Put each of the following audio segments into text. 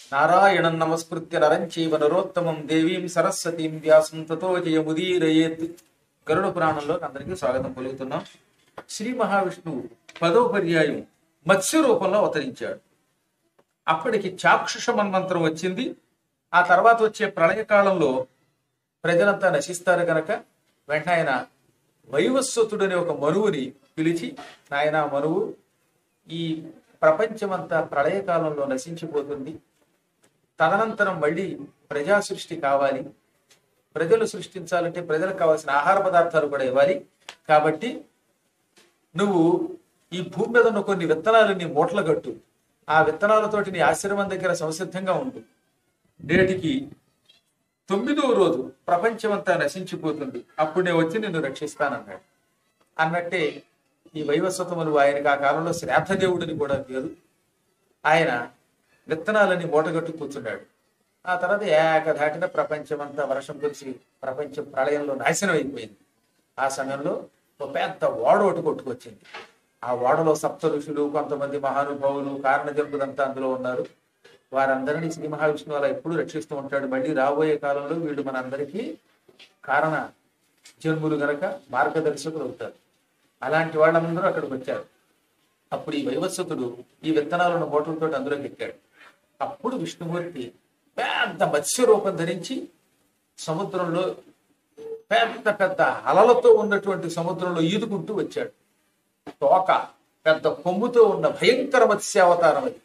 నారాయణం నమస్కృత్య నరం చైవ నరోత్తమం దేవీం సరస్వతీం వ్యాసం తతో జయముదీరయేత్ గరుడ పురాణంలో అందరికీ స్వాగతం పలుకుతున్నాం శ్రీ మహావిష్ణువు పదో పర్యాయం మత్స్య రూపంలో అవతరించాడు అప్పటికి చాక్షుష మన్మంత్రం వచ్చింది ఆ తర్వాత వచ్చే ప్రళయకాలంలో ప్రజలంతా నశిస్తారు గనక వెంటనే ఆయన వైవస్వతుడు అనే ఒక మనువుని పిలిచి నాయన మనువు ఈ ప్రపంచమంతా ప్రళయకాలంలో నశించిపోతుంది తదనంతరం మళ్ళీ ప్రజా సృష్టి కావాలి ప్రజలు సృష్టించాలంటే ప్రజలకు కావాల్సిన ఆహార పదార్థాలు కూడా ఇవ్వాలి కాబట్టి నువ్వు ఈ భూమి మీద ఉన్న కొన్ని విత్తనాలని మూటలు కట్టు ఆ విత్తనాలతోటి నీ ఆశ్రమం దగ్గర సంసిద్ధంగా ఉండు నేటికి తొమ్మిదవ రోజు ప్రపంచమంతా నశించిపోతుంది అప్పుడు నేను వచ్చి నిన్ను రక్షిస్తానన్నాడు అన్నట్టే ఈ వైవస్వతములు ఆయనకు ఆ కాలంలో శ్రాద్ధదేవుడిని కూడా పేరు ఆయన విత్తనాలని మూటగట్టు కూర్చున్నాడు ఆ తర్వాత ఏకధాటిన ప్రపంచమంతా వర్షం కురిసి ప్రపంచం ప్రళయంలో నాశనం అయిపోయింది ఆ సమయంలో ఒక పెద్ద ఓడ ఒకటి కొట్టుకొచ్చింది ఆ ఓడలో సప్త ఋషులు కొంతమంది మహానుభావులు కారణ జరుపుదంతా అందులో ఉన్నారు వారందరినీ శ్రీ మహావిష్ణువు అలా ఎప్పుడు రక్షిస్తూ ఉంటాడు మళ్ళీ రాబోయే కాలంలో వీళ్ళు మనందరికీ కారణ జన్ములు గనక మార్గదర్శకులు అవుతారు అలాంటి వాళ్ళందరూ అక్కడికి వచ్చారు అప్పుడు ఈ వైవస్వతుడు ఈ విత్తనాలను మూటలతో అందులో పెట్టాడు అప్పుడు విష్ణుమూర్తి పెద్ద మత్స్య రూపం ధరించి సముద్రంలో పెద్ద పెద్ద అలలతో ఉన్నటువంటి సముద్రంలో ఈదుకుంటూ వచ్చాడు తోక పెద్ద కొమ్ముతో ఉన్న భయంకర మత్స్యావతారం అది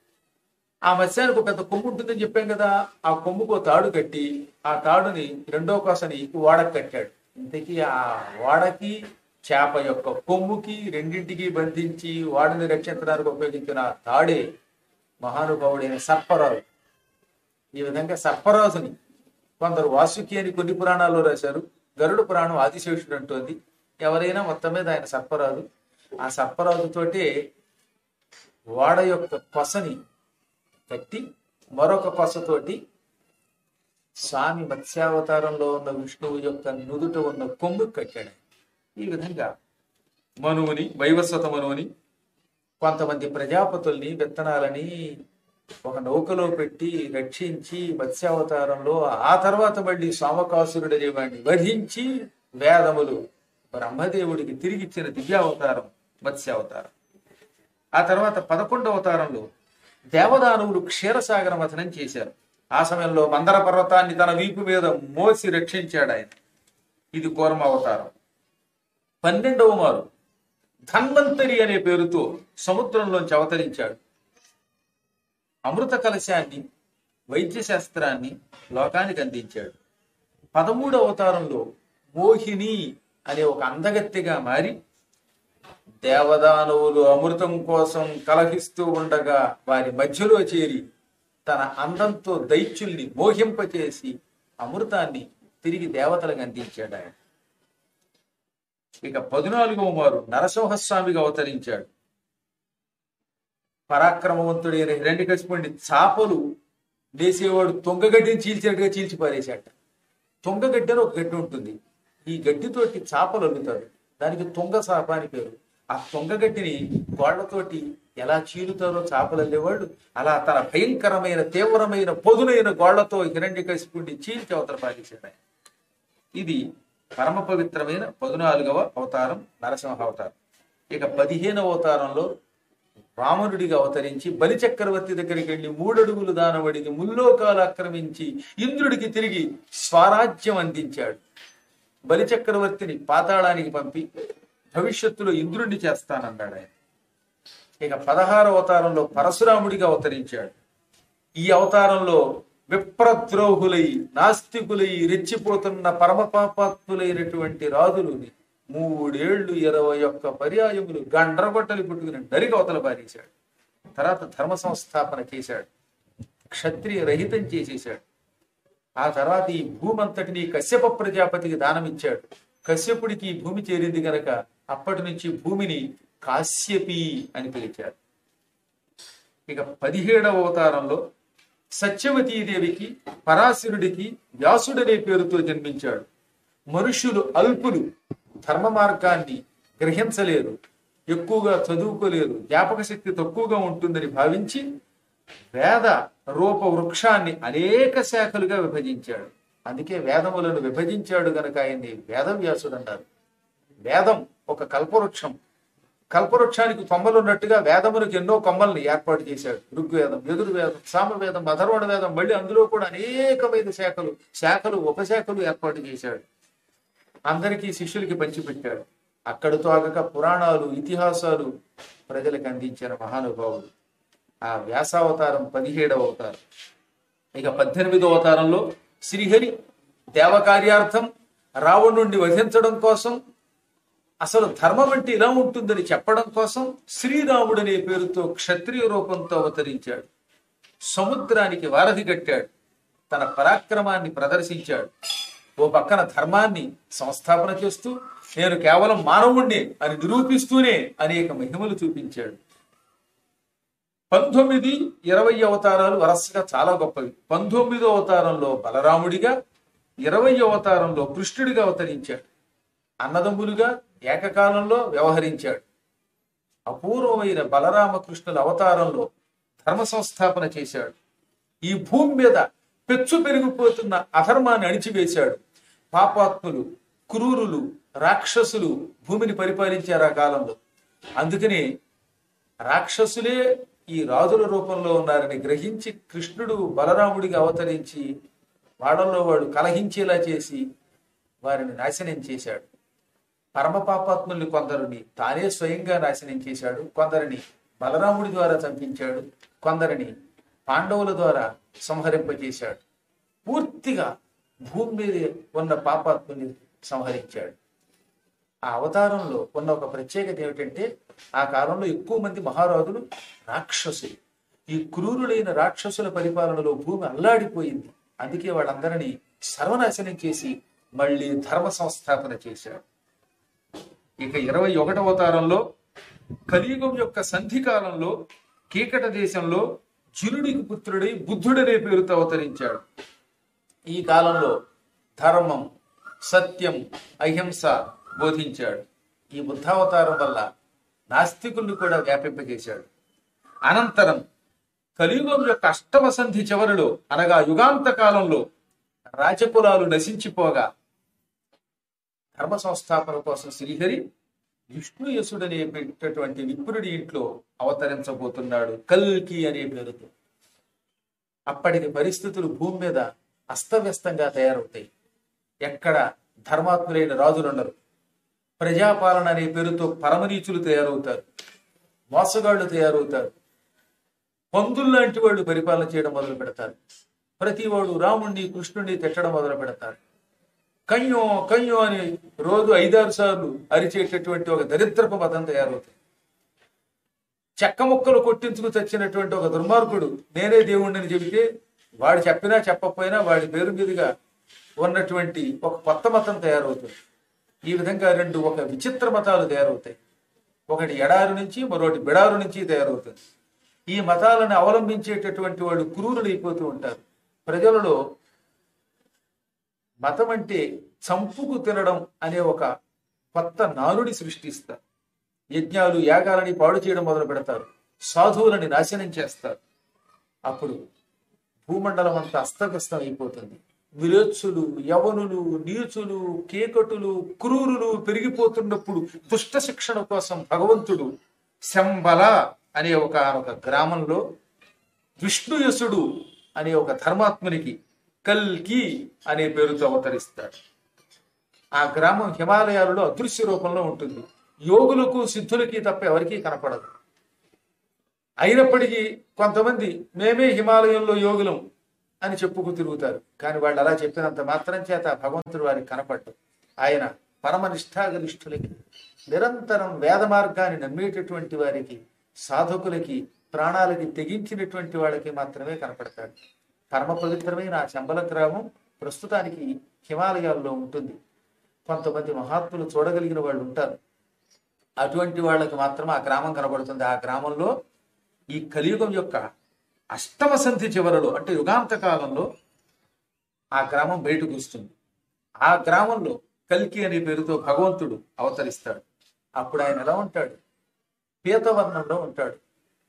ఆ మత్స్యానికి ఒక పెద్ద కొమ్ము ఉంటుందని చెప్పాం కదా ఆ కొమ్ముకు ఒక తాడు కట్టి ఆ తాడుని రెండో కోసని ఓడకు కట్టాడు ఇంతకీ ఆ ఓడకి చేప యొక్క కొమ్ముకి రెండింటికి బంధించి వాడిని రక్షించడానికి ఉపయోగించిన ఆ తాడే మహానుభావుడైన సర్పరాజు ఈ విధంగా సర్పరాజుని కొందరు వాసుకి అని కొన్ని పురాణాల్లో రాశారు గరుడ పురాణం ఆదిశేషుడు అంటోంది ఎవరైనా మొత్తం మీద ఆయన సర్పరాజు ఆ సర్పరాజుతోటే వాడ యొక్క కొసని కట్టి మరొక కొసతోటి స్వామి మత్స్యావతారంలో ఉన్న విష్ణువు యొక్క నుదుట ఉన్న కొమ్ము కట్టాడు ఈ విధంగా మనువుని వైవస్వత మనువుని కొంతమంది ప్రజాపతుల్ని విత్తనాలని ఒక నౌకలో పెట్టి రక్షించి మత్స్యావతారంలో ఆ తర్వాత మళ్ళీ సోమకాసురుడు అనేవాడిని వధించి వేదములు బ్రహ్మదేవుడికి తిరిగిచ్చిన దివ్యావతారం మత్స్యావతారం ఆ తర్వాత పదకొండవ అవతారంలో దేవదానవులు క్షీరసాగర మథనం చేశారు ఆ సమయంలో మందర పర్వతాన్ని తన వీపు మీద మోసి రక్షించాడు ఆయన ఇది కూర్మ అవతారం పన్నెండవ మారు ధన్వంతరి అనే పేరుతో సముద్రంలోంచి అవతరించాడు అమృత కలశాన్ని వైద్య శాస్త్రాన్ని లోకానికి అందించాడు పదమూడవ అవతారంలో మోహిని అనే ఒక అందగత్తెగా మారి దేవదానవులు అమృతం కోసం కలహిస్తూ ఉండగా వారి మధ్యలో చేరి తన అందంతో దైత్యుల్ని మోహింపచేసి అమృతాన్ని తిరిగి దేవతలకు అందించాడు ఆయన ఇక పద్నాలుగవ మారు నరసింహస్వామిగా అవతరించాడు పరాక్రమవంతుడైన హిరణ్యకశిపుడిని చాపలు వేసేవాడు తొంగగడ్డిని చీల్చినట్టుగా చీల్చి పారేశాట తొంగగడ్డి అని ఒక గడ్డి ఉంటుంది ఈ గడ్డితోటి చాపలు అల్లుతారు దానికి తొంగ చాప అని పేరు ఆ తొంగగడ్డిని గోళ్లతోటి ఎలా చీలుతారో చాపలు అల్లేవాళ్ళు అలా తన భయంకరమైన తీవ్రమైన పొదునైన గోళ్లతో హిరణ్యకశిపుడిని చీల్చి అవతల పారేశాడు ఆయన. ఇది పరమ పవిత్రమైన పద్నాలుగవ అవతారం నరసింహ అవతారం ఇక పదిహేనవ అవతారంలో రావణుడిగా అవతరించి బలి చక్రవర్తి దగ్గరికి వెళ్ళి మూడడుగులు దానవడికి ముల్లోకాలు ఆక్రమించి ఇంద్రుడికి తిరిగి స్వరాజ్యం అందించాడు బలి చక్రవర్తిని పాతాళానికి పంపి భవిష్యత్తులో ఇంద్రుడిని చేస్తానన్నాడు ఆయన ఇక పదహారవ అవతారంలో పరశురాముడిగా అవతరించాడు ఈ అవతారంలో విప్రద్రోహులై నాస్తికులై రెచ్చిపోతున్న పరమపాపాత్ములైనటువంటి రాజులుని మూడేళ్లు ఇరవై ఒక్క పర్యాయములు గండ్రగొట్టలు పుట్టుకుని నరికి అవతల పారేశాడు తర్వాత ధర్మ సంస్థాపన చేశాడు క్షత్రియ రహితం చేసేశాడు ఆ తర్వాత ఈ భూమంతటిని కశ్యప ప్రజాపతికి దానం ఇచ్చాడు కశ్యపుడికి ఈ భూమి చేరింది గనక అప్పటి నుంచి భూమిని కాశ్యపి అని పిలిచారు ఇక పదిహేడవ అవతారంలో సత్యవతీదేవికి పరాశరుడికి వ్యాసుడనే పేరుతో జన్మించాడు మనుష్యులు అల్పులు ధర్మ మార్గాన్ని గ్రహించలేరు ఎక్కువగా చదువుకోలేరు జ్ఞాపక శక్తి తక్కువగా ఉంటుందని భావించి వేద రూప వృక్షాన్ని అనేక శాఖలుగా విభజించాడు అందుకే వేదములను విభజించాడు గనక ఆయన్ని వేదవ్యాసుడు అంటారు వేదం ఒక కల్పవృక్షం కల్పవృక్షానికి కొమ్మలు ఉన్నట్టుగా వేదములకు ఎన్నో కొమ్మల్ని ఏర్పాటు చేశాడు ఋగ్వేదం యజుర్వేదం సామవేదం అధర్వణ వేదం మళ్ళీ అందులో కూడా అనేకమైన శాఖలు శాఖలు ఉపశాఖలు ఏర్పాటు చేశాడు అందరికీ శిష్యులకి పంచిపెట్టాడు అక్కడితో ఆగక పురాణాలు ఇతిహాసాలు ప్రజలకు అందించిన మహానుభావుడు ఆ వ్యాసావతారం పదిహేడవ అవతారం ఇక పద్దెనిమిదో అవతారంలో శ్రీహరి దేవకార్యార్థం రావణుణ్ణి వధించడం కోసం అసలు ధర్మం అంటే ఇలా ఉంటుందని చెప్పడం కోసం శ్రీరాముడు అనే పేరుతో క్షత్రియ రూపంతో అవతరించాడు సముద్రానికి వారధి కట్టాడు తన పరాక్రమాన్ని ప్రదర్శించాడు ఓ పక్కన ధర్మాన్ని సంస్థాపన చేస్తూ నేను కేవలం మానవుణ్ణి అని నిరూపిస్తూనే అనేక మహిమలు చూపించాడు పంతొమ్మిది ఇరవై అవతారాలు వరసగా చాలా గొప్పవి పంతొమ్మిదో అవతారంలో బలరాముడిగా ఇరవై అవతారంలో కృష్ణుడిగా అవతరించాడు అన్నదమ్ములుగా ఏకకాలంలో వ్యవహరించాడు అపూర్వమైన బలరామకృష్ణుల అవతారంలో ధర్మ సంస్థాపన చేశాడు ఈ భూమి మీద పెచ్చు పెరిగిపోతున్న అధర్మాన్ని అణిచివేశాడు పాపాత్ములు క్రూరులు రాక్షసులు భూమిని పరిపాలించారు ఆ కాలంలో అందుకని రాక్షసులే ఈ రాజుల రూపంలో ఉన్నారని గ్రహించి కృష్ణుడు బలరాముడిగా అవతరించి వాళ్ళల్లో వాడు కలహించేలా చేసి వారిని నాశనం చేశాడు పరమ పాపాత్ముల్ని కొందరిని తానే స్వయంగా నాశనం చేశాడు కొందరిని బలరాముడి ద్వారా చంపించాడు కొందరిని పాండవుల ద్వారా సంహరింపజేశాడు పూర్తిగా భూమి మీద ఉన్న పాపాత్ముని సంహరించాడు ఆ అవతారంలో ఉన్న ఒక ప్రత్యేకత ఏమిటంటే ఆ కాలంలో ఎక్కువ మంది మహారాజులు రాక్షసులు ఈ క్రూరులైన రాక్షసుల పరిపాలనలో భూమి అల్లాడిపోయింది అందుకే వాళ్ళందరినీ సర్వనాశనం చేసి మళ్ళీ ధర్మ సంస్థాపన చేశాడు ఇక ఇరవై ఒకటవ అవతారంలో కలియుగం యొక్క సంధి కాలంలో కీకట దేశంలో జునుడికి పుత్రుడై బుద్ధుడనే పేరుతో అవతరించాడు ఈ కాలంలో ధర్మం సత్యం అహింస బోధించాడు ఈ బుద్ధావతారం వల్ల నాస్తికుల్ని కూడా వ్యాపింపజేశాడు అనంతరం కలియుగం యొక్క అష్టమ సంధి చివరిలో అనగా యుగాంత కాలంలో రాజకులాలు నశించిపోగా ధర్మ సంస్థాపన కోసం శ్రీహరి విష్ణు యసుడనే పెట్టేటువంటి విప్రుడి ఇంట్లో అవతరించబోతున్నాడు కల్కి అనే పేరుతో అప్పటికి పరిస్థితులు భూమి మీద అస్తవ్యస్తంగా తయారవుతాయి ఎక్కడ ధర్మాత్ములైన రాజులుండరు ప్రజాపాలన అనే పేరుతో పరమనీచులు తయారవుతారు మోసగాళ్లు తయారవుతారు పందుల్లాంటి వాళ్ళు పరిపాలన చేయడం మొదలు పెడతారు ప్రతి వాడు రాముణ్ణి కృష్ణుణ్ణి తిట్టడం మొదలు పెడతారు కయ్యో కయ్యో అని రోజు ఐదారు సార్లు అరిచేటటువంటి ఒక దరిద్రపు మతం తయారవుతుంది చెక్క ముక్కలు కొట్టించుకు చచ్చినటువంటి ఒక దుర్మార్గుడు నేనే దేవుణ్ణి చెబితే వాడు చెప్పినా చెప్పకపోయినా వాడి పేరు మీదుగా ఉన్నటువంటి ఒక కొత్త మతం తయారవుతుంది ఈ విధంగా రెండు ఒక విచిత్ర మతాలు తయారవుతాయి ఒకటి ఎడారు నుంచి మరొకటి బిడారు నుంచి తయారవుతుంది ఈ మతాలను అవలంబించేటటువంటి వాళ్ళు క్రూరులు అయిపోతూ ఉంటారు ప్రజలలో మతం అంటే చంపుకు తినడం అనే ఒక కొత్త నానుడి సృష్టిస్తారు యజ్ఞాలు యాగాలని పాడు చేయడం మొదలు పెడతారు సాధువులని నాశనం చేస్తారు అప్పుడు భూమండలం అంతా అస్తవ్యస్తం అయిపోతుంది విరేచ్చులు యవనులు నీచులు కేకటులు క్రూరులు పెరిగిపోతున్నప్పుడు దుష్ట శిక్షణ కోసం భగవంతుడు శంబల అనే ఒక ఒక గ్రామంలో విష్ణుయసుడు అనే ఒక ధర్మాత్మునికి కల్కి అనే పేరుతో అవతరిస్తాడు ఆ గ్రామం హిమాలయాలలో అదృశ్య రూపంలో ఉంటుంది యోగులకు సిద్ధులకి తప్ప ఎవరికీ కనపడదు అయినప్పటికీ కొంతమంది మేమే హిమాలయంలో యోగులం అని చెప్పుకు తిరుగుతారు కానీ వాళ్ళు అలా చెప్పినంత మాత్రం చేత భగవంతుడు వారికి కనపడ్డు ఆయన పరమ నిష్ఠాగరిష్ఠులకి నిరంతరం వేద మార్గాన్ని నమ్మేటటువంటి వారికి సాధకులకి ప్రాణాలకి తెగించినటువంటి వాళ్ళకి మాత్రమే కనపడతాడు పరమ పవిత్రమైన ఆ శంబల గ్రామం ప్రస్తుతానికి హిమాలయాల్లో ఉంటుంది కొంతమంది మహాత్ములు చూడగలిగిన వాళ్ళు ఉంటారు అటువంటి వాళ్ళకి మాత్రం ఆ గ్రామం కనబడుతుంది ఆ గ్రామంలో ఈ కలియుగం యొక్క అష్టమ సంధి చివరలో అంటే యుగాంత కాలంలో ఆ గ్రామం బయటకు వస్తుంది ఆ గ్రామంలో కల్కి అనే పేరుతో భగవంతుడు అవతరిస్తాడు అప్పుడు ఆయన ఎలా ఉంటాడు పీతవర్ణంలో ఉంటాడు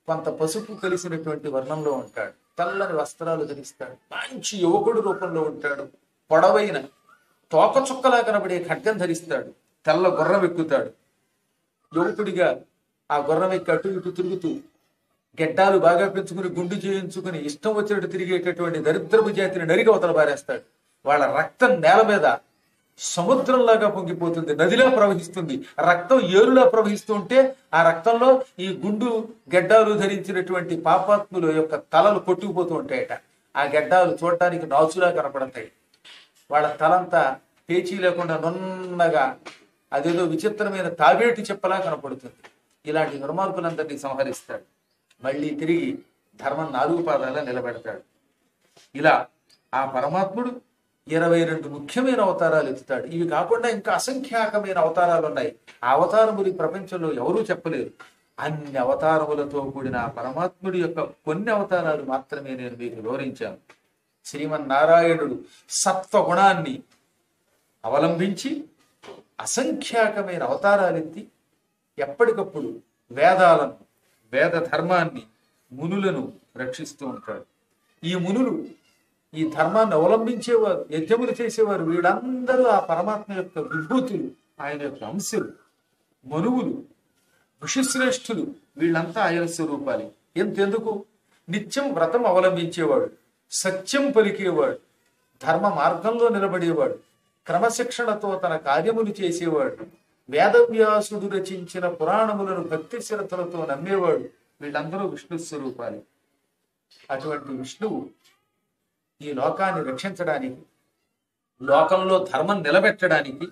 కొంత పసుపు కలిసినటువంటి వర్ణంలో ఉంటాడు తెల్లని వస్త్రాలు ధరిస్తాడు మంచి యువకుడు రూపంలో ఉంటాడు పొడవైన తోక చుక్కలా కనబడే ఖడ్గం ధరిస్తాడు తెల్ల గుర్రం ఎక్కుతాడు యువకుడిగా ఆ గుర్రం ఎక్కి అటు ఇటు తిరుగుతూ గెడ్డాలు బాగా పెంచుకుని గుండు చేయించుకుని ఇష్టం వచ్చినట్టు తిరిగేటటువంటి దరిద్రపు జాతిని నరికి అవతల పారేస్తాడు వాళ్ళ రక్తం నేల మీద సముద్రంలాగా పొంగిపోతుంది నదిలా ప్రవహిస్తుంది రక్తం ఏరులా ప్రవహిస్తూ ఉంటే ఆ రక్తంలో ఈ గుండు గెడ్డాలు ధరించినటువంటి పాపాత్ముల యొక్క తలలు కొట్టుకుపోతూ ఉంటాయట ఆ గెడ్డాలు చూడటానికి నాచులా కనపడతాయి వాళ్ళ తలంతా పేచీ లేకుండా నున్నగా అదేదో విచిత్రమైన తాబేటి చెప్పలా కనపడుతుంది ఇలాంటి దుర్మార్గులందరినీ సంహరిస్తాడు మళ్ళీ తిరిగి ధర్మం నాలుగు పాదాల నిలబెడతాడు ఇలా ఆ పరమాత్ముడు ఇరవై రెండు ముఖ్యమైన అవతారాలు ఎత్తుతాడు ఇవి కాకుండా ఇంకా అసంఖ్యాకమైన అవతారాలు ఉన్నాయి ఆ అవతారములు ఈ ప్రపంచంలో ఎవరూ చెప్పలేరు అన్ని అవతారములతో కూడిన ఆ పరమాత్ముడి యొక్క కొన్ని అవతారాలు మాత్రమే నేను మీకు వివరించాను శ్రీమన్నారాయణుడు సత్వగుణాన్ని అవలంబించి అసంఖ్యాకమైన అవతారాలెత్తి ఎప్పటికప్పుడు వేదాలను వేద ధర్మాన్ని మునులను రక్షిస్తూ ఉంటాడు ఈ మునులు ఈ ధర్మాన్ని అవలంబించేవారు యజ్ఞములు చేసేవారు వీళ్ళందరూ ఆ పరమాత్మ యొక్క విభూతులు ఆయన యొక్క అంశులు మనువులు ఋషిశ్రేష్ఠులు వీళ్ళంతా ఆయన స్వరూపాలి ఎంతెందుకు నిత్యం వ్రతం అవలంబించేవాడు సత్యం పలికేవాడు ధర్మ మార్గంలో నిలబడేవాడు క్రమశిక్షణతో తన కార్యములు చేసేవాడు వేదవ్యాసుడు రచించిన పురాణములను భక్తి శ్రద్ధలతో నమ్మేవాడు వీళ్ళందరూ విష్ణు స్వరూపాలు అటువంటి విష్ణువు ఈ లోకాన్ని రక్షించడానికి లోకంలో ధర్మం నిలబెట్టడానికి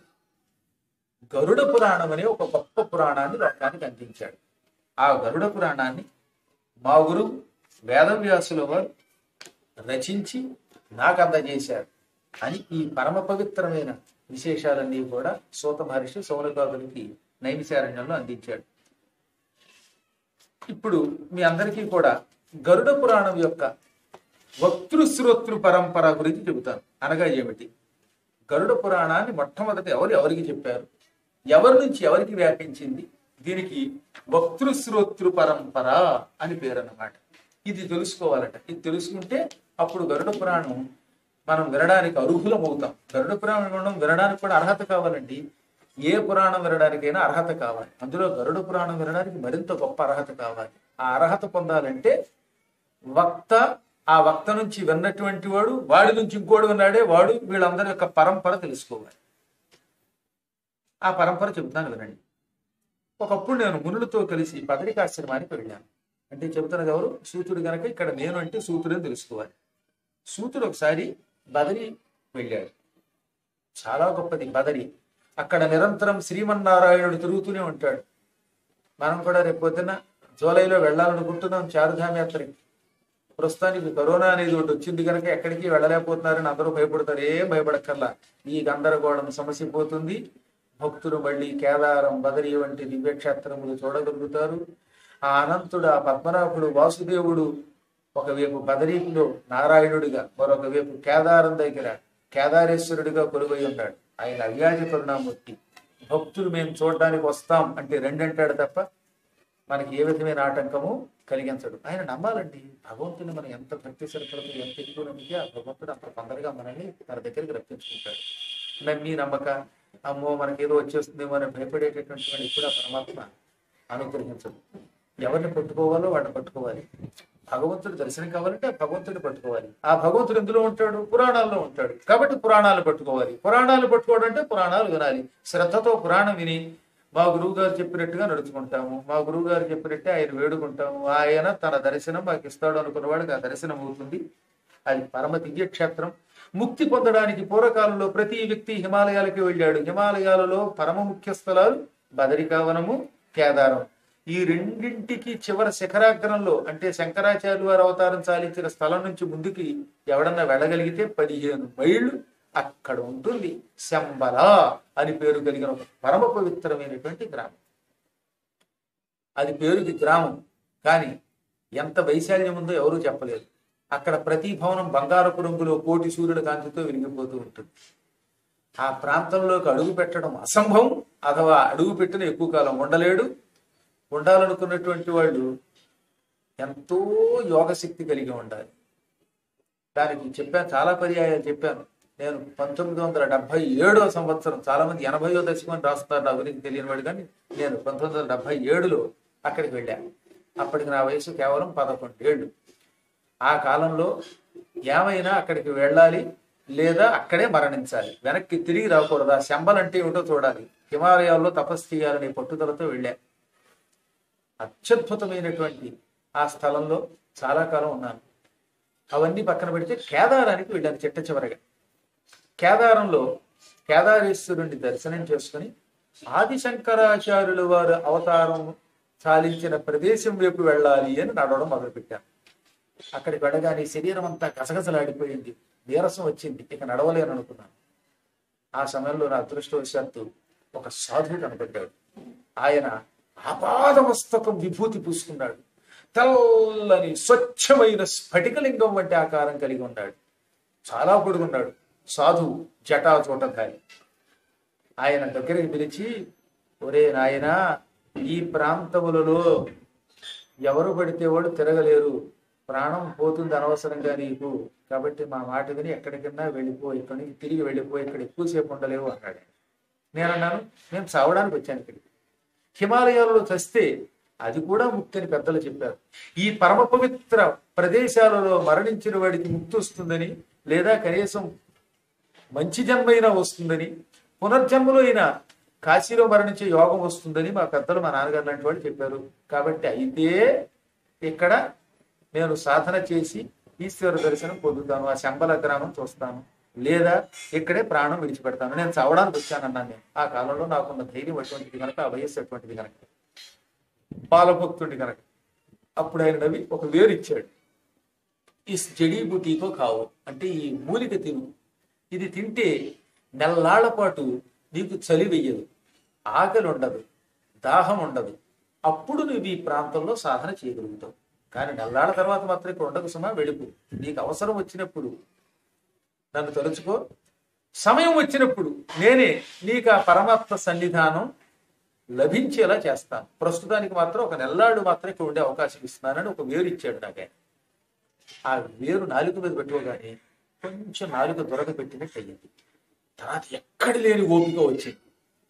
గరుడ పురాణం అనే ఒక గొప్ప పురాణాన్ని లోకానికి అందించాడు ఆ గరుడ పురాణాన్ని మా గురువు వేదవ్యాసుల వారు రచించి నాకు అందజేశారు అని ఈ పరమ పవిత్రమైన విశేషాలన్నీ కూడా సూత మహర్షి సౌనకాదులకి నైమిశారణ్యంలో అందించాడు ఇప్పుడు మీ అందరికీ కూడా గరుడ పురాణం యొక్క వక్తృశ్రోతృ పరంపర గురించి చెబుతాను అనగా ఏమిటి గరుడ పురాణాన్ని మొట్టమొదట ఎవరు ఎవరికి చెప్పారు ఎవరి నుంచి ఎవరికి వ్యాపించింది దీనికి వక్తృశ్రోతృ పరంపర అని పేరు అన్నమాట ఇది తెలుసుకోవాలట ఇది తెలుసుకుంటే అప్పుడు గరుడ పురాణం మనం వినడానికి అర్హులం అవుతాం గరుడ పురాణం వినడం వినడానికి కూడా అర్హత కావాలండి ఏ పురాణం వినడానికైనా అర్హత కావాలి అందులో గరుడ పురాణం వినడానికి మరింత గొప్ప అర్హత కావాలి ఆ అర్హత పొందాలంటే వక్త ఆ వక్త నుంచి విన్నటువంటి వాడు వాడి నుంచి ఇంకోడు విన్నాడే వాడు వీళ్ళందరి యొక్క పరంపర తెలుసుకోవాలి ఆ పరంపర చెబుతాను వినండి ఒకప్పుడు నేను మునులతో కలిసి పదరికాశ్రమానికి వెళ్ళాను అంటే చెబుతున్నది ఎవరు సూతుడు గనక ఇక్కడ నేను అంటే సూతుడని తెలుసుకోవాలి సూతుడు ఒకసారి బదరి వెళ్ళాడు చాలా గొప్పది బదరి అక్కడ నిరంతరం శ్రీమన్నారాయణుడు తిరుగుతూనే ఉంటాడు మనం కూడా రేపు పొద్దున్న జూలైలో వెళ్ళాలనుకుంటున్నాం చారుధామ యాత్రకి ప్రస్తుతానికి కరోనా అనేది ఒకటి వచ్చింది కనుక ఎక్కడికి వెళ్ళలేకపోతున్నారని అందరూ భయపడతారు ఏం భయపడక్కర్లా ఈ గందరగోళం సమస్య పోతుంది భక్తులు మళ్ళీ కేదారం బదరి వంటి దివ్యక్షేత్రములు చూడగలుగుతారు ఆ అనంతుడు ఆ పద్మనాభుడు వాసుదేవుడు ఒకవైపు బదరీలో నారాయణుడిగా మరొక వైపు కేదారం దగ్గర కేదారేశ్వరుడిగా కొలువై ఉన్నాడు ఆయన అవ్యాజ కరుణామూర్తి భక్తులు మేము చూడడానికి వస్తాం అంటే రెండంటాడు తప్ప మనకి ఏ విధమైన ఆటంకము కలిగించడు ఆయన నమ్మాలండి భగవంతుని మనం ఎంత భక్తి శ్రద్ధలతో ఎంత ఎక్కువ నమ్మితే ఆ భగవంతుడు అంత తొందరగా మనల్ని తన దగ్గరికి రప్పించుకుంటాడు నమ్మి నమ్మక అమ్మో మనకి ఏదో వచ్చేస్తుందేమో అని భయపడేటటువంటి వాడు ఇప్పుడు ఆ పరమాత్మ అనుగ్రహించడు ఎవరిని పట్టుకోవాలో వాడిని పట్టుకోవాలి భగవంతుడు దర్శనం కావాలంటే ఆ భగవంతుడిని పట్టుకోవాలి ఆ భగవంతుడు ఎందులో ఉంటాడు పురాణాల్లో ఉంటాడు కాబట్టి పురాణాలు పట్టుకోవాలి పురాణాలు పట్టుకోవడం అంటే పురాణాలు వినాలి శ్రద్ధతో పురాణం విని మా గురువు గారు చెప్పినట్టుగా నడుచుకుంటాము మా గురువు గారు చెప్పినట్టే ఆయన వేడుకుంటాము ఆయన తన దర్శనం మాకు ఇస్తాడు అనుకున్నవాడికి ఆ దర్శనం అవుతుంది అది పరమ దివ్య క్షేత్రం ముక్తి పొందడానికి పూర్వకాలంలో ప్రతి వ్యక్తి హిమాలయాలకి వెళ్ళాడు హిమాలయాలలో పరమ ముఖ్య స్థలాలు బదరికావనము కేదారం ఈ రెండింటికి చివరి శిఖరాగ్రంలో అంటే శంకరాచార్య వారు అవతారం చాలించిన స్థలం నుంచి ముందుకి ఎవడన్నా వెళ్ళగలిగితే పదిహేను మైళ్ళు అక్కడ ఉంటుంది శంబల అని పేరు కలిగిన ఒక పరమ పవిత్రమైనటువంటి గ్రామం అది పేరుకి గ్రామం కానీ ఎంత వైశాల్యం ఉందో ఎవరూ చెప్పలేరు అక్కడ ప్రతి భవనం బంగారపు రంగులో కోటి సూర్యుల కాంతితో వెలిగిపోతూ ఉంటుంది ఆ ప్రాంతంలోకి అడుగు పెట్టడం అసంభవం అథవా అడుగు పెట్టిన ఎక్కువ కాలం ఉండలేడు ఉండాలనుకున్నటువంటి వాళ్ళు ఎంతో యోగశక్తి కలిగి ఉండాలి దానికి చెప్పాను చాలా పర్యాయాలు చెప్పాను నేను పంతొమ్మిది వందల డెబ్బై ఏడో సంవత్సరం చాలా మంది ఎనభైయో దశకం అని రాస్తున్నారు నా గురించి తెలియని వాడు కానీ నేను పంతొమ్మిది వందల డెబ్బై ఏడులో అక్కడికి వెళ్ళాను అప్పటికి నా వయసు కేవలం పదకొండు ఏళ్ళు ఆ కాలంలో ఏమైనా అక్కడికి వెళ్ళాలి లేదా అక్కడే మరణించాలి వెనక్కి తిరిగి రాకూడదు ఆ శంబల్ అంటే ఏమిటో చూడాలి హిమాలయాల్లో తపస్సు చేయాలనే పట్టుదలతో వెళ్ళా అత్యద్భుతమైనటువంటి ఆ స్థలంలో చాలా కాలం ఉన్నాను అవన్నీ పక్కన పెడితే కేదారానికి వెళ్ళాను చిట్ట చివరగా కేదారంలో కేదారేశ్వరుణ్ణి దర్శనం చేసుకుని ఆదిశంకరాచార్యుల వారు అవతారం చాలించిన ప్రదేశం వైపు వెళ్ళాలి అని నడవడం మొదలుపెట్టాను అక్కడికి వెళ్ళగానే శరీరం అంతా గసగసలాడిపోయింది నీరసం వచ్చింది ఇక నడవలేను అనుకున్నాను ఆ సమయంలో నా అదృష్టవశాత్తు ఒక సాధువు కనపడ్డాడు ఆయన ఆపాదమస్తకం విభూతి పూసుకున్నాడు తెల్లని స్వచ్ఛమైన స్ఫటికలింగం వంటి ఆకారం కలిగి ఉన్నాడు చాలా పొడుగున్నాడు సాధువు జటా చూటధారి ఆయన దగ్గరికి పిలిచి ఒరే నాయనా ఈ ప్రాంతములలో ఎవరు పడితే వాడు తిరగలేరు ప్రాణం పోతుంది అనవసరంగా నీకు కాబట్టి మా మాట విని ఎక్కడికన్నా వెళ్ళిపో ఇక్కడి నుంచి తిరిగి వెళ్ళిపో ఇక్కడ ఎక్కువసేపు ఉండలేవు అన్నాడు నేను అన్నాను నేను చావడానికి వచ్చాను ఇక్కడికి హిమాలయాలలో చస్తే అది కూడా ముక్తి అని పెద్దలు చెప్పారు ఈ పరమ పవిత్ర ప్రదేశాలలో మరణించిన వాడికి ముక్తి వస్తుందని లేదా కనీసం మంచి జన్మైనా వస్తుందని పునర్జన్మలో అయినా కాశీలో మరణించే యోగం వస్తుందని మా పెద్దలు మా నాన్నగారు లాంటి వాళ్ళు చెప్పారు కాబట్టి అయితే ఇక్కడ నేను సాధన చేసి ఈశ్వర దర్శనం పొందుతాను ఆ శంబల గ్రామం చూస్తాను లేదా ఇక్కడే ప్రాణం విడిచిపెడతాను నేను చావడానికి వచ్చానన్నాను నేను ఆ కాలంలో నాకున్న ధైర్యం అటువంటిది కనుక ఆ వయస్సు అటువంటిది కనుక బాలభక్తుడి కనుక అప్పుడు ఆయన నవ్వి ఒక వేరు ఇచ్చాడు ఈ జడీబుటీతో కావు అంటే ఈ మూలిక తిను ఇది తింటే నెల్లాళ్ల పాటు నీకు చలి వెయ్యదు ఆకలి ఉండదు దాహం ఉండదు అప్పుడు నువ్వు ఈ ప్రాంతంలో సాధన చేయగలుగుతావు కానీ నెల్లాళ్ళ తర్వాత మాత్రం ఇక్కడ ఉండకు సుమా వెళ్ళిపో నీకు అవసరం వచ్చినప్పుడు నన్ను తలుచుకో సమయం వచ్చినప్పుడు నేనే నీకు ఆ పరమాత్మ సన్నిధానం లభించేలా చేస్తాను ప్రస్తుతానికి మాత్రం ఒక నెల్లాడు మాత్రం ఇక్కడ ఉండే అవకాశం ఇస్తున్నానని ఒక వేరు ఇచ్చాడు నాకు ఆయన ఆ వేరు నాలుక మీద పెట్టుకోగానే కొంచెం నాలుక దొరక పెట్టినట్టు అయ్యింది తర్వాత ఎక్కడ లేని ఓపిక వచ్చింది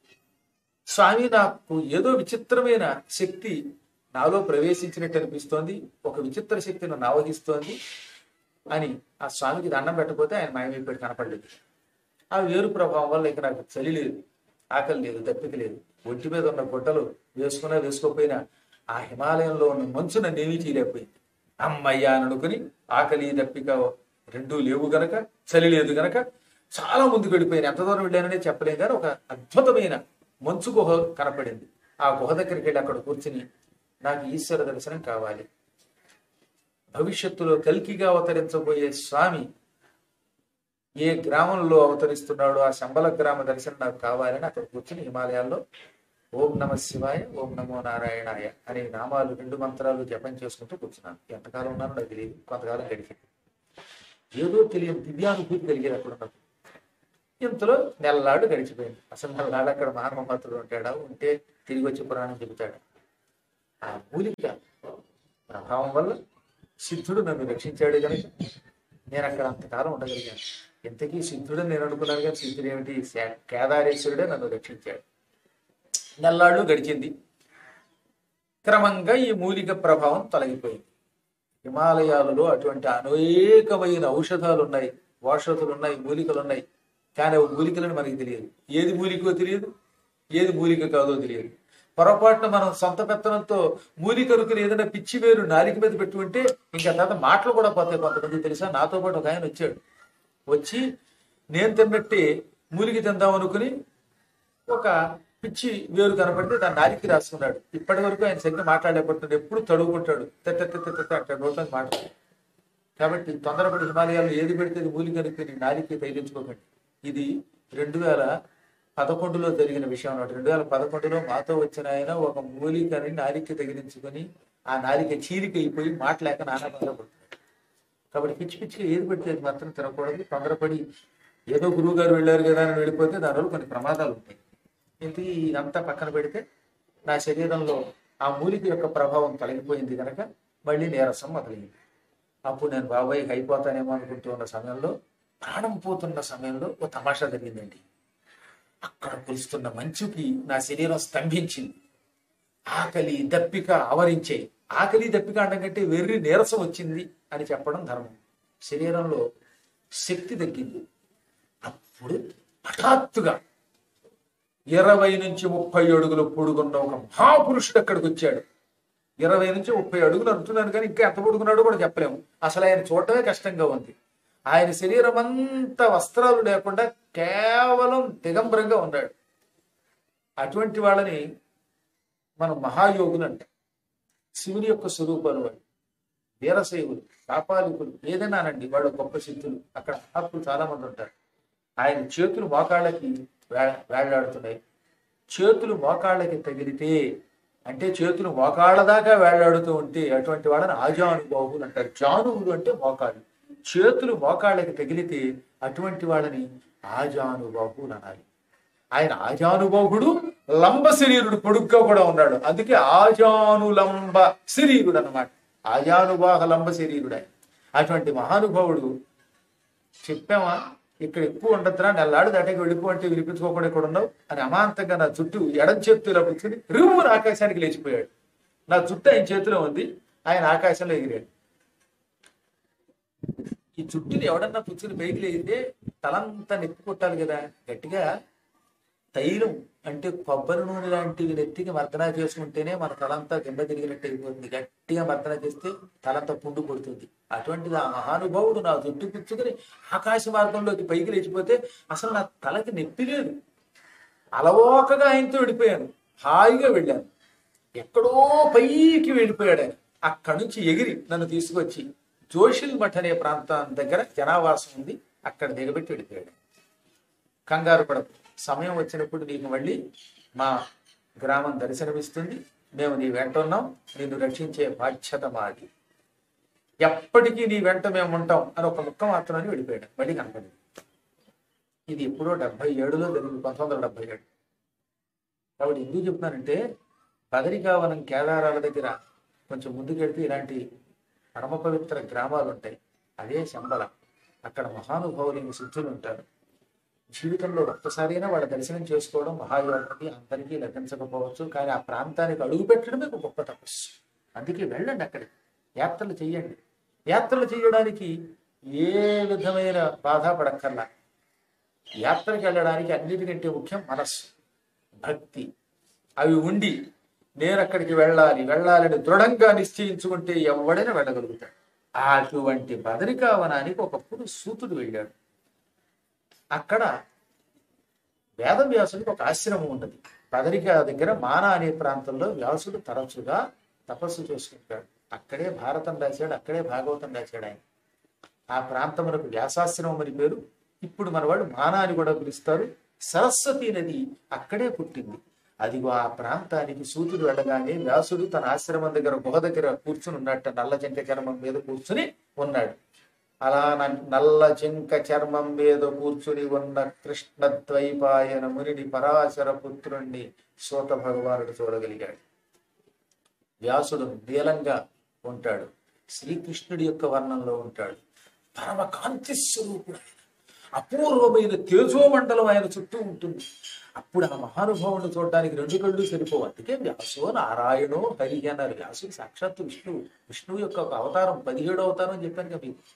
స్వామి నాకు ఏదో విచిత్రమైన శక్తి నాలో ప్రవేశించినట్టు అనిపిస్తోంది ఒక విచిత్ర శక్తి నన్ను ఆవహిస్తోంది అని ఆ స్వామికి దండం పెట్టకపోతే ఆయన మాయమైపోయి కనపడలేదు ఆ వేరు ప్రభావం వల్ల ఇక నాకు చలి లేదు ఆకలి లేదు దప్పిక లేదు ఒంటి మీద ఉన్న గుడ్డలు వేసుకున్నా వేసుకోకపోయినా ఆ హిమాలయంలో ఉన్న మంచు నన్ను ఏమీ చేయలేకపోయింది అమ్మయ్యా అని అనుకుని ఆకలి దప్పిక రెండూ లేవు గనక చలి లేదు గనక చాలా ముందుకు వెళ్ళిపోయాను ఎంత దూరం వెళ్ళాననే చెప్పలేం కానీ ఒక అద్భుతమైన మంచు గుహ కనపడింది ఆ గుహ దగ్గరికి వెళ్ళి అక్కడ కూర్చుని నాకు ఈశ్వర దర్శనం కావాలి భవిష్యత్తులో కల్కిగా అవతరించబోయే స్వామి ఏ గ్రామంలో అవతరిస్తున్నాడో ఆ శంబల గ్రామ దర్శనం నాకు కావాలని అక్కడ కూర్చుని హిమాలయాల్లో ఓం నమ శివాయ ఓం నమో నారాయణాయ అనే నామాలు రెండు మంత్రాలు జపం చేసుకుంటూ కూర్చున్నాను ఎంతకాలం ఉన్నానో నాకు తెలియదు కొంతకాలం గడిచింది ఏదో తెలియని దివ్యానుభూతి కలిగేది అక్కడ ఉన్నప్పుడు ఇంతలో నెలలాడు గడిచిపోయింది అసలు నెలలాడు అక్కడ మానవ మాత్రుడు ఉంటాడా ఉంటే తిరిగి వచ్చి పురాణం చెబుతాడు ఆ మూలిక ప్రభావం వల్ల సిద్ధుడు నన్ను రక్షించాడు కనుక నేను అక్కడ అంతకాలం ఉండగలిగాను ఇంతకీ సిద్ధుడు నేను అనుకున్నాను కానీ సిద్ధుడు ఏమిటి శా- కేదారేశ్వరుడే నన్ను రక్షించాడు నెల్లాళ్ళు గడిచింది క్రమంగా ఈ మూలిక ప్రభావం తొలగిపోయింది హిమాలయాలలో అటువంటి అనేకమైన ఔషధాలు ఉన్నాయి ఔషధులు ఉన్నాయి మూలికలు ఉన్నాయి కానీ అవి మూలికలని మనకి తెలియదు ఏది మూలికో తెలియదు ఏది మూలిక కాదో తెలియదు పొరపాటున మనం సొంత పెత్తనంతో మూలికరుకుని ఏదైనా పిచ్చి వేరు నాలిక మీద పెట్టుకుంటే ఇంకా తర్వాత మాటలు కూడా పోతాయి కొంతమంది తెలుసా నాతో పాటు ఒక ఆయన వచ్చాడు వచ్చి నేను తిన్నట్టే మూలికి తిందాం అనుకుని ఒక పిచ్చి వేరు కనపడితే దాన్ని నాలికి రాసుకున్నాడు ఇప్పటి వరకు ఆయన సరిగ్గా మాట్లాడలేకపోతున్నాడు ఎప్పుడు తడుగుకుంటాడు తెత్త తెత్త తెత్త అంటాడు నోట్లో మాట్లాడు కాబట్టి తొందరపడి హిమాలయాల్లో ఏది పెడితే అది మూలిక అనుకుని నాలికి తగిలించుకోకండి ఇది రెండు వేల పదకొండులో జరిగిన విషయం అన్నమాట రెండు వేల పదకొండులో మాతో వచ్చిన ఆయన ఒక మూలికని నాలిక తగిలించుకొని ఆ నాలిక చీలిక అయిపోయి మాటలేక నానా బాధపడుతున్నాడు కాబట్టి పిచ్చి పిచ్చిగా ఏది పెడితే అది మాత్రం తినకూడదు తొందరపడి ఏదో గురువు గారు వెళ్ళారు కదా అని వెళ్ళిపోతే దానివల్ల కొన్ని ప్రమాదాలు ఉంటాయి ఇంతకీ ఇదంతా పక్కన పెడితే నా శరీరంలో ఆ మూలిక యొక్క ప్రభావం తొలగిపోయింది కనుక మళ్ళీ నీరసం మొదలైంది అప్పుడు నేను బాబాయ్కి అయిపోతానేమో అనుకుంటూ ఉన్న సమయంలో ప్రాణం పోతున్న సమయంలో ఓ తమాషా జరిగిందండి అక్కడ కురుస్తున్న మంచుకి నా శరీరం స్తంభించింది ఆకలి దప్పిక ఆవరించాయి ఆకలి దప్పిక అనడం కంటే వెర్రి నీరసం వచ్చింది అని చెప్పడం ధర్మం శరీరంలో శక్తి తగ్గింది అప్పుడు హఠాత్తుగా ఇరవై నుంచి ముప్పై అడుగులు పొడుగున్న ఒక మహాపురుషుడు అక్కడికి వచ్చాడు ఇరవై నుంచి ముప్పై అడుగులు అంటున్నాను కానీ ఇంకా ఎంత పొడుగున్నాడో కూడా చెప్పలేము అసలు ఆయన చూడటమే కష్టంగా ఉంది ఆయన శరీరం అంతా వస్త్రాలు లేకుండా కేవలం దిగంబరంగా ఉన్నాడు అటువంటి వాళ్ళని మనం మహాయోగులు అంటాం శివుని యొక్క స్వరూపాలు వాళ్ళు వీరశైవులు కాపాలికులు ఏదైనా అనండి వాళ్ళు గొప్ప సిద్ధులు అక్కడ హక్కులు చాలా మంది ఉంటారు ఆయన చేతులు మోకాళ్ళకి వే- వేళ్లాడుతున్నాయి చేతులు మోకాళ్ళకి తగిలితే అంటే చేతులు మోకాళ్ళ దాకా వేళ్లాడుతూ ఉంటే అటువంటి వాళ్ళని ఆజానుబాహువులు అంటారు జానువులు అంటే మోకాళ్ళు చేతులు మోకాళ్ళకి తగిలితే అటువంటి వాళ్ళని ఆజానుబాహువులు అనాలి ఆయన ఆజానుబాహుడు లంబ శరీరుడు పొడుగ్గా కూడా ఉన్నాడు అందుకే ఆజానులంబ శరీరుడు అన్నమాట ఆజానుబాహ లంబ శరీరుడు ఆయన అటువంటి మహానుభావుడు చెప్పామా ఇక్కడ ఎక్కువ ఉండద్దురా నెల్లాడు దాటికి వెళ్ళిపో అంటే వినిపించుకోకుండా ఇక్కడ ఉండవు అని అమాంతంగా నా చుట్టూ ఎడం చేతిలో పుచ్చుకుని రివ్వున ఆకాశానికి లేచిపోయాడు నా చుట్టూ ఆయన చేతిలో ఉంది ఆయన ఆకాశంలో ఎగిరాడు ఈ చుట్టూని ఎవడన్నా పుచ్చుకుని పైకి లేగితే తలంతా నెత్తి కొట్టాలి కదా గట్టిగా తైలం అంటే కొబ్బరి నూనె లాంటివి నెత్తికి మర్దన చేసుకుంటేనే మన తలంతా కింద తిరిగినట్టు అయిపోతుంది గట్టిగా మర్దన చేస్తే తలంతా పుండు కొడుతుంది అటువంటిది ఆ మహానుభావుడు నా జుట్టు పుచ్చుకొని ఆకాశ మార్గంలోకి పైకి లేచిపోతే అసలు నా తలకి నొప్పి లేదు అలవోకగా ఆయనతో వెళ్ళిపోయాను హాయిగా వెళ్ళాను ఎక్కడో పైకి వెళ్ళిపోయాడు ఆయన అక్కడి నుంచి ఎగిరి నన్ను తీసుకొచ్చి జోషిల్ మఠ్ అనే ప్రాంతం దగ్గర జనావాసం ఉంది అక్కడ దిగబెట్టి వెళ్ళిపోయాడు కంగారు పడకు సమయం వచ్చినప్పుడు నీకు మళ్ళీ మా గ్రామం దర్శనమిస్తుంది మేము నీ వెంట ఉన్నాం నిన్ను రక్షించే బాధ్యత మాది ఎప్పటికీ నీ వెంట మేము ఉంటాం అని ఒక ముక్క మాత్రమని వెళ్ళిపోయాడు మళ్ళీ కనపడింది ఇది ఎప్పుడో డెబ్బై ఏడులో జరిగింది పంతొమ్మిది వందల డెబ్బై ఏడు కాబట్టి ఎందుకు చెప్తున్నానంటే బదరికావనం కేదారాల దగ్గర కొంచెం ముందుకెళ్తే ఇలాంటి పరమ పవిత్ర గ్రామాలు ఉంటాయి అదే శంబల అక్కడ మహానుభావులైన సిద్ధులు ఉంటారు జీవితంలో ఒక్కసారైనా వాళ్ళ దర్శనం చేసుకోవడం మహాయోగానికి అందరికీ లభించకపోవచ్చు కానీ ఆ ప్రాంతానికి అడుగు పెట్టడమే ఒక గొప్ప తపస్సు అందుకే వెళ్ళండి అక్కడికి యాత్రలు చేయండి యాత్రలు చేయడానికి ఏ విధమైన బాధ పడక్కర్లా యాత్రకి వెళ్ళడానికి అన్నిటికంటే ముఖ్యం మనస్సు భక్తి అవి ఉండి నేను అక్కడికి వెళ్ళాలి వెళ్ళాలని దృఢంగా నిశ్చయించుకుంటే ఎవడైనా వెళ్ళగలుగుతాడు అటువంటి బదరికావనానికి ఒకప్పుడు సూతుడు వెళ్ళాడు అక్కడ వేదవ్యాసుడికి ఒక ఆశ్రమం ఉన్నది బదరిక దగ్గర మాన అనే ప్రాంతంలో వ్యాసుడు తరచుగా తపస్సు చేసుకుంటాడు అక్కడే భారతం రాశాడు అక్కడే భాగవతం రాశాడు ఆయన ఆ ప్రాంతమునకు వ్యాసాశ్రమం అని పేరు ఇప్పుడు మన వాళ్ళు మాన అని కూడా పిలుస్తారు సరస్వతి నది అక్కడే పుట్టింది అదిగో ఆ ప్రాంతానికి సూర్యుడు వెళ్ళగానే వ్యాసుడు తన ఆశ్రమం దగ్గర గుహ దగ్గర కూర్చుని ఉన్నట్ట నల్ల జంక చర్మం మీద కూర్చుని ఉన్నాడు అలా న- నల్ల జింక చర్మం మీద కూర్చుని ఉన్న కృష్ణ ద్వైపాయన మునిని పరాశర పుత్రుణ్ణి సూత భగవానుడు చూడగలిగాడు వ్యాసుడు నీలంగా ఉంటాడు శ్రీకృష్ణుడి యొక్క వర్ణంలో ఉంటాడు పరమ కాంతి స్వరూపుడు ఆయన అపూర్వమైన తేజోమండలం ఆయన చుట్టూ ఉంటుంది అప్పుడు ఆ మహానుభావుని చూడడానికి రెండు కళ్ళు సరిపోవు అందుకే వ్యాసో నారాయణో హరి అన్నారు వ్యాసుడు సాక్షాత్తు విష్ణువు విష్ణువు యొక్క ఒక అవతారం పదిహేడో అవతారం అని చెప్పాను కదా మీకు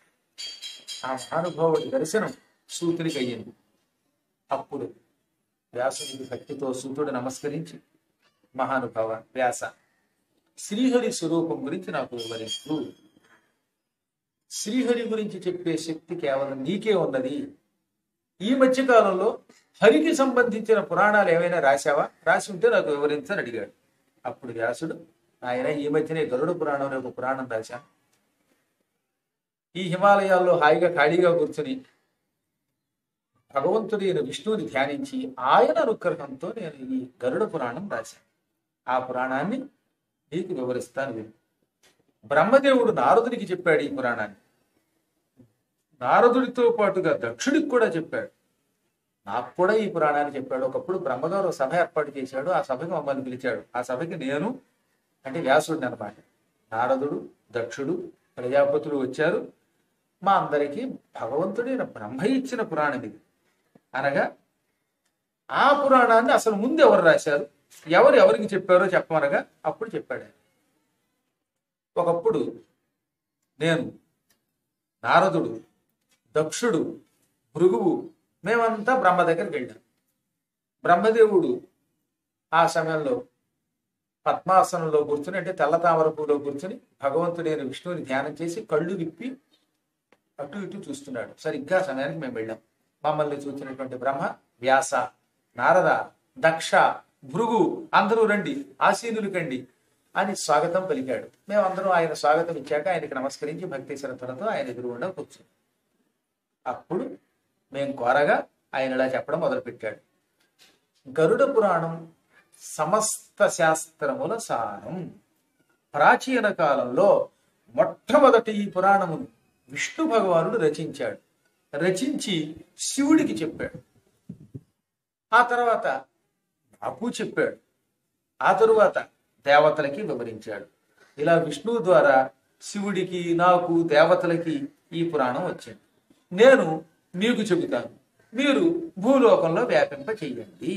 ఆ మహానుభావుడి దర్శనం సూతుడికి అయ్యింది అప్పుడు వ్యాసుడికి భక్తితో సూతుడు నమస్కరించి మహానుభావ వ్యాస శ్రీహరి స్వరూపం గురించి నాకు వివరించు శ్రీహరి గురించి చెప్పే శక్తి కేవలం నీకే ఉన్నది ఈ మధ్య కాలంలో హరికి సంబంధించిన పురాణాలు ఏమైనా రాశావా రాసి ఉంటే నాకు వివరించని అడిగాడు అప్పుడు వ్యాసుడు ఆయన ఈ మధ్యనే గరుడ పురాణం అనే ఒక పురాణం రాశాను ఈ హిమాలయాల్లో హాయిగా ఖాళీగా కూర్చుని భగవంతుడైన విష్ణువుని ధ్యానించి ఆయన అనుగ్రహంతో నేను ఈ గరుడ పురాణం రాశాను ఆ పురాణాన్ని నీకు వివరిస్తాను విను బ్రహ్మదేవుడు నారదునికి చెప్పాడు ఈ పురాణాన్ని నారదుడితో పాటుగా దక్షుడికి కూడా చెప్పాడు నాకు కూడా ఈ పురాణాన్ని చెప్పాడు ఒకప్పుడు బ్రహ్మగారు ఒక సభ ఏర్పాటు చేశాడు ఆ సభకి మమ్మల్ని పిలిచాడు ఆ సభకి నేను అంటే వ్యాసుడిని అనమాట నారదుడు దక్షుడు ప్రజాపతులు వచ్చారు మా అందరికీ భగవంతుడైన బ్రహ్మ ఇచ్చిన పురాణం ఇది అనగా ఆ పురాణాన్ని అసలు ముందు ఎవరు రాశారు ఎవరు ఎవరికి చెప్పారో చెప్పమనగా అప్పుడు చెప్పాడు ఆయన. ఒకప్పుడు నేను నారదుడు దక్షుడు భృగువు మేమంతా బ్రహ్మ దగ్గరికి వెళ్ళాం బ్రహ్మదేవుడు ఆ సమయంలో పద్మాసనంలో కూర్చుని అంటే తెల్ల తామర పూలో కూర్చుని భగవంతుడైన విష్ణువుని ధ్యానం చేసి కళ్ళు విప్పి అటు ఇటు చూస్తున్నాడు సరిగ్గా ఆ సమయానికి మేము వెళ్ళాం మమ్మల్ని చూసినటువంటి బ్రహ్మ వ్యాస నారద దక్ష భృగు అందరూ రండి ఆసీనులు కండి అని స్వాగతం పలికాడు మేమందరం ఆయన స్వాగతం ఇచ్చాక ఆయనకి నమస్కరించి భక్తి శ్రద్ధలతో ఆయన ఎదురుగుండా కూర్చున్నాం అప్పుడు మేము కోరగా ఆయన ఇలా చెప్పడం మొదలుపెట్టాడు గరుడ పురాణం సమస్త శాస్త్రముల సారం ప్రాచీన కాలంలో మొట్టమొదటి ఈ పురాణమును విష్ణు భగవానుడు రచించాడు రచించి శివుడికి చెప్పాడు ఆ తర్వాత నాకు చెప్పాడు ఆ తరువాత దేవతలకి వివరించాడు ఇలా విష్ణువు ద్వారా శివుడికి నాకు దేవతలకి ఈ పురాణం వచ్చింది నేను మీకు చెబుతాను మీరు భూలోకంలో వ్యాపింప చెయ్యండి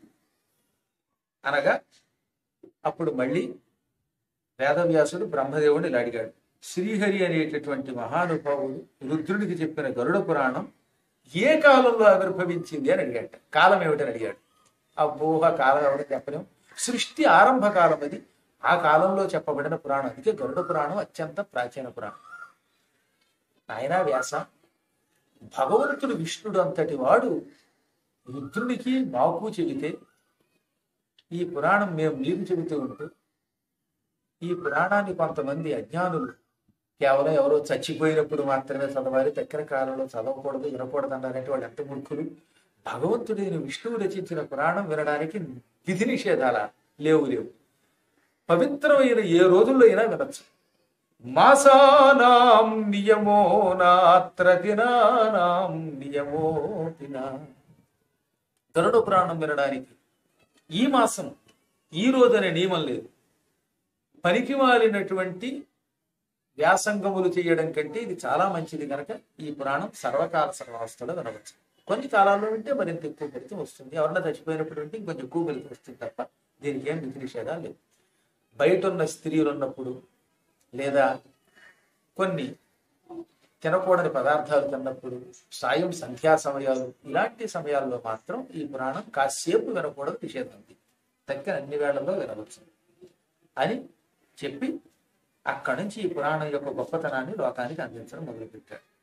అనగా అప్పుడు మళ్ళీ వేదవ్యాసుడు బ్రహ్మదేవుడిని ఇలా అడిగాడు శ్రీహరి అనేటటువంటి మహానుభావుడు రుద్రుడికి చెప్పిన గరుడ పురాణం ఏ కాలంలో ఆవిర్భవించింది అని అడిగాడు కాలం ఏమిటని అడిగాడు అబ్బోహ కాలం ఎవడో చెప్పలేం సృష్టి ఆరంభ కాలం అది ఆ కాలంలో చెప్పబడిన పురాణం అందుకే గరుడ పురాణం అత్యంత ప్రాచీన పురాణం నాయనా వ్యాస భగవంతుడు విష్ణుడు అంతటి వాడు రుద్రుడికి మాకు చెబితే ఈ పురాణం మేము మీకు చెబుతూ ఉంటూ ఈ పురాణాన్ని కొంతమంది అజ్ఞానులు కేవలం ఎవరో చచ్చిపోయినప్పుడు మాత్రమే చదవాలి దగ్గర కాలంలో చదవకూడదు వినకూడదు అన్నారంటే వాళ్ళు ఎంత మూర్ఖులు భగవంతుడైన విష్ణువు రచించిన పురాణం వినడానికి విధి నిషేధాల లేవు లేవు పవిత్రమైన ఏ రోజుల్లో అయినా వినొచ్చు మాసానాం నియమో నాత్ర దినానాం నియమో దినా గరుడ పురాణం వినడానికి ఈ మాసం ఈ రోజు అనే నియమం లేదు పనికి మాలినటువంటి వ్యాసంగములు చేయడం కంటే ఇది చాలా మంచిది కనుక ఈ పురాణం సర్వకాల సర్వావస్థలో వినవచ్చు కొన్ని కాలాల్లో వింటే మరింత ఎక్కువ ఫలితం వస్తుంది ఎవరన్నా చచ్చిపోయినప్పుడు వింటే ఇంకొంచెం ఎక్కువ ఫలితం వస్తుంది తప్ప దీనికి ఏం విధి నిషేధాలు లేవు బయట ఉన్న స్త్రీలు ఉన్నప్పుడు లేదా కొన్ని తినకూడని పదార్థాలు తిన్నప్పుడు సాయం సంధ్యా సమయాలు ఇలాంటి సమయాల్లో మాత్రం ఈ పురాణం కాసేపు వినకూడదు నిషేధం ఉంది తక్కిన అన్ని వేళల్లో వినవచ్చు అని చెప్పి అక్కడి నుంచి ఈ పురాణం యొక్క గొప్పతనాన్ని లోకానికి అందించడం మొదలుపెట్టాడు